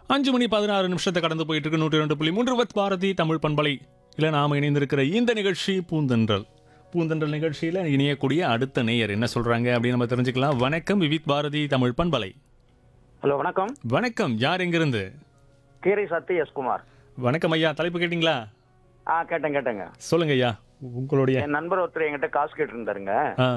அஞ்சு மணி பதினாறு நிமிஷத்தை கடந்து போயிட்டு இருக்கு நூற்றி ரெண்டு புள்ளி மூன்று வத் பாரதி தமிழ் பண்பலை இல்லை நாம இணைந்திருக்கிற இந்த நிகழ்ச்சி பூந்தென்றல் பூந்தென்றல் நிகழ்ச்சியில் இணையக்கூடிய அடுத்த நேயர் என்ன சொல்றாங்க அப்படின்னு நம்ம தெரிஞ்சுக்கலாம் வணக்கம் விவித் பாரதி தமிழ் பண்பலை ஹலோ வணக்கம் வணக்கம் யார் எங்கிருந்து கீரை சத்து எஸ் குமார் வணக்கம் ஐயா தலைப்பு கேட்டிங்களா ஆ கேட்டேன் கேட்டேங்க சொல்லுங்க ஐயா உங்களுடைய என் நண்பர் ஒருத்தர் என்கிட்ட காசு கேட்டிருந்தாருங்க ஆ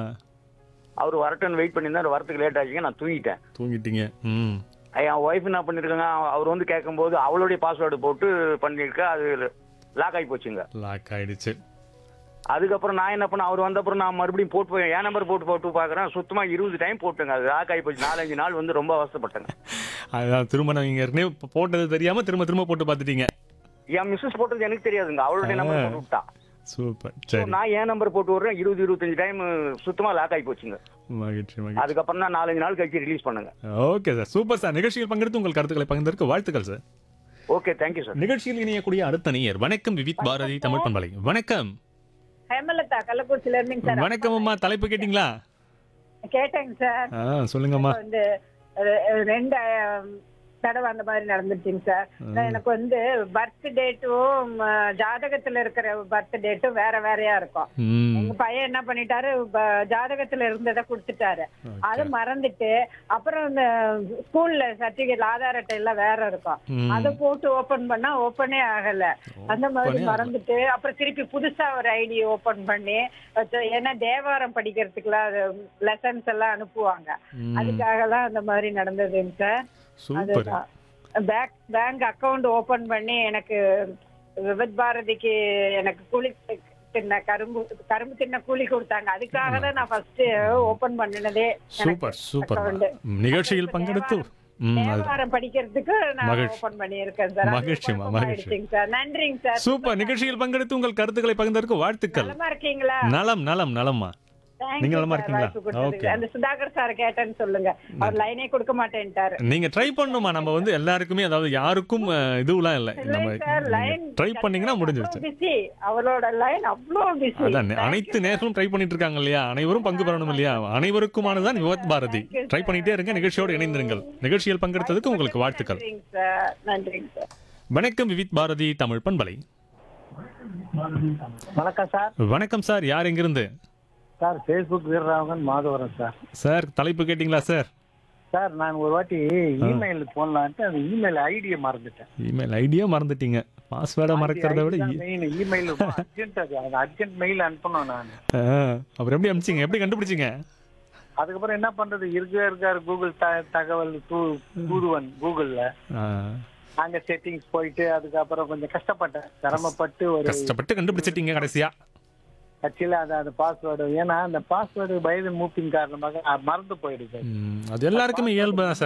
அவர் வரட்டுன்னு வெயிட் பண்ணியிருந்தாரு வரத்துக்கு லேட் ஆச்சுங்க நான் தூங்கிட்டேன் தூங்கிட்டீங்க ம் என் ஒய்ஃப் என்ன பண்ணிருக்காங்க அவர் வந்து கேட்கும்போது அவளுடைய பாஸ்வேர்டு போட்டு பண்ணியிருக்க அது லாக் ஆகி போச்சுங்க லாக் ஆயிடுச்சு அதுக்கப்புறம் நான் என்ன பண்ண அவர் வந்த அப்புறம் நான் மறுபடியும் போட்டு போய் என் நம்பர் போட்டு போட்டு பார்க்குறேன் சுத்தமா இருபது டைம் போட்டுங்க அது லாக் ஆகி போச்சு நாலஞ்சு நாள் வந்து ரொம்ப அவஸ்தைப்பட்டேங்க அதான் திரும்ப நீங்க ஏற்கனவே போ- போட்டது தெரியாம திரும்ப திரும்ப போட்டு பார்த்துட்டீங்க என் மிஸ்ஸஸ் போட்டது எனக்கு தெரியாதுங்க அவளுடைய நம்பர் போட்டு விட்டா சூப்பர் So, சரி நான் என் நம்பர் போட்டு விடுறேன் இருபது இருபத்தஞ்சு டைம் சுத்தமா லாக் ஆகி போச்சுங்க மகிழ்ச்சி மகிழ்ச்சி அதுக்கப்புறம் தான் நாலஞ்சு நாள் கழிச்சு ரிலீஸ் பண்ணுங்க ஓகே சார் சூப்பர் சார் நிகழ்ச்சியில் பங்கெடுத்து உங்கள் கருத்துக்களை பகிர்ந்ததற்கு வாழ்த்துக்கள் சார் ஓகே தேங்க்யூ சார் நிகழ்ச்சியில் இணையக்கூடிய அடுத்த நேயர் வணக்கம் விவித் பாரதி தமிழ் பண்பலை வணக்கம் ஹேமலதா கள்ளக்குறிச்சியில இருந்துங்க சார் வணக்கம் அம்மா தலைப்பு கேட்டிங்களா கேட்டேங்க சார் ஆ சொல்லுங்கம்மா வந்து ரெ- ரெண்டு அஹ், தடவை அந்த மாதிரி நடந்துச்சுங்க சார் எனக்கு வந்து பர்த் டேட்டும் ஜாதகத்துல இருக்கிற பர்த் டேட்டும் வேற வேறையா இருக்கும் ம் எங்க பையன் என்ன பண்ணிட்டாரு ப- ஜாதகத்துல இருந்ததை கொடுத்துட்டாரு அது மறந்துட்டு அப்புறம் இந்த ஸ்கூல்ல சர்டிபிகேட் ஆதார் அட்டை எல்லாம் வேற இருக்கும் ம். அதை போட்டு ஓபன் பண்ணா ஓபனே ஆகல அந்த மாதிரி Open-ஏ ஆகல. மறந்துட்டு அப்புறம் திருப்பி புதுசா ஒரு ஐடி ஓபன் பண்ணி வச்சு- ஏன்னா தேவாரம் படிக்கிறதுக்குலாம் லெசன்ஸ் எல்லாம் அனுப்புவாங்க ம். அதுக்காக தான் அந்த மாதிரி நடந்ததுங்க sir super bank bank account open பண்ணி எனக்கு விபத் பாரதிக்கு எனக்கு கூலி தின்ன கரும்பு கரும்பு தின்ன கூலி கொடுத்தாங்க அதுக்காக தான் நான் ஃபர்ஸ்ட் ஓபன் பண்ணினதே சூப்பர் சூப்பர் account. நிகழ்ச்சியில் பங்கெடுத்து ம் அது தேவாரம் படிக்கிறதுக்கு நான் மகிழ்ச்சி. ஓபன் பண்ணியிருக்கேன் சார் மகிழ்ச்சிம்மா, மகிழ்ச்சி. சார் நன்றிங்க சார் சூப்பர் நிகழ்ச்சியில் பங்கெடுத்து உங்கள் கருத்துக்களை பகிர்ந்ததற்கு வாழ்த்துக்கள் நலமா இருக்கீங்களா நலம் நலம் நலம்மா Thank நீங்க you நலமா sir, இருக்கீங்களா? வாய்ப்பு கொடுத்ததுக்கு. Okay. அந்த சுதாகர் சார் கேட்டேன்னு சொல்லுங்க அவர் லைனே கொடுக்க மாட்டேன்ட்டாரு நீங்க ட்ரை பண்ணுமா நம்ம வந்து எல்லாருக்குமே அதாவது யாருக்கும் அஹ், இதுவெல்லாம் இல்லை நம்ம லைன் ட்ரை பண்ணீங்கன்னா முடிஞ்சிருச்சு பிஸி அவரோட லைன் அவ்வளோ பிஸி அதான் அனைத்து நேர்களும் ட்ரை பண்ணிட்டு இருக்காங்க இல்லையா அனைவரும் பங்கு பெறணும் இல்லையா அனைவருக்குமானதான் விவத் பாரதி ட்ரை பண்ணிட்டே இருங்க நிகழ்ச்சியோடு இணைந்திருங்கள் நிகழ்ச்சியில் பங்கெடுத்ததுக்கு உங்களுக்கு வாழ்த்துக்கள் நன்றிங்க சார் நன்றிங்க சார் வணக்கம் விவித் பாரதி தமிழ் பண்பலை வணக்கம் சார் வணக்கம் சார் யார் எங்கிருந்து sir Facebook Veeraraghavan Madhavaram sir sir தலைப்பு கேட்டிங்களா சார் சார் நான் ஒரு வாட்டி இமெயில் போடலான்ட்டு அந்த இமெயில் ஐடியை மறந்துட்டேன் இமெயில் ஐடியா மறந்துட்டீங்க பாஸ்வேர்டை மறக்கிறத விட இ- மெயின் இமெயில் அர்ஜென்ட் அது அது அர்ஜென்ட் மெயில் அனுப்பணும் நான் ஆ, அப்புறம் எப்படி அனுப்பிச்சிங்க எப்படி கண்டுபிடிச்சிங்க அதுக்கப்புறம் என்ன பண்றது இருக்கே இருக்காரு கூகுள் த- தகவல் தூ- தூதுவன் கூகுள்ல ஆ, அங்க செட்டிங்ஸ் போயிட்டு அதுக்கப்புறம் கொஞ்சம் கஷ்டப்பட்டேன் சிரமப்பட்டு ஒரு கஷ்டப்பட்டு கண்டுபிடிச்சிட்டீங்க கடைசியா கட்சியில அது அந்த பாஸ்வேர்டு ஏன்னா அந்த பாஸ்வேர்டு பயது மூப்பின் காரணமாக அஹ், மறந்து போயிடுது ம், அது எல்லாருக்குமே இயல்பு தான் சார்